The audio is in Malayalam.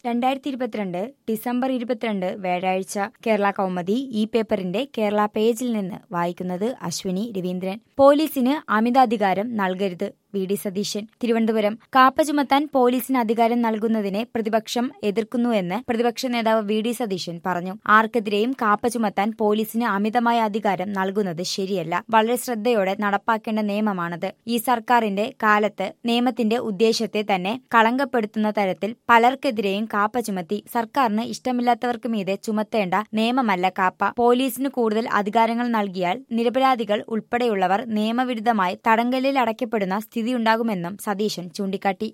രണ്ടായിരത്തി ഇരുപത്തിരണ്ട് ഡിസംബർ ഇരുപത്തിരണ്ട് വ്യാഴാഴ്ച കേരള കൗമുദി ഈ പേപ്പറിന്റെ കേരള പേജിൽ നിന്ന് വായിക്കുന്നത് അശ്വിനി രവീന്ദ്രൻ പോലീസിന് അമിതാധികാരം നൽകരുത് V D Satheesan Thiruvananthapuram KAAPA ചുമത്താൻ പോലീസിന് അധികാരം നൽകുന്നതിനെ പ്രതിപക്ഷം എതിർക്കുന്നുവെന്ന് പ്രതിപക്ഷ നേതാവ് വി ഡി സതീശൻ പറഞ്ഞു ആർക്കെതിരെയും കാപ്പ ചുമത്താൻ പോലീസിന് അമിതമായ അധികാരം നൽകുന്നത് ശരിയല്ല വളരെ ശ്രദ്ധയോടെ നടപ്പാക്കേണ്ട നിയമമാണത് ഈ സർക്കാരിന്റെ കാലത്ത് നിയമത്തിന്റെ ഉദ്ദേശത്തെ തന്നെ കളങ്കപ്പെടുത്തുന്ന തരത്തിൽ പലർക്കെതിരെയും കാപ്പ ചുമത്തി സർക്കാരിന് ഇഷ്ടമില്ലാത്തവർക്ക് മീതെ ചുമത്തേണ്ട നിയമമല്ല കാപ്പ പോലീസിന് കൂടുതൽ അധികാരങ്ങൾ നൽകിയാൽ നിരപരാധികൾ ഉൾപ്പെടെയുള്ളവർ നിയമവിരുദ്ധമായി തടങ്കലിൽ അടയ്ക്കപ്പെടുന്ന സ്ഥിതിയുണ്ടാകുമെന്നും സതീശൻ ചൂണ്ടിക്കാട്ടി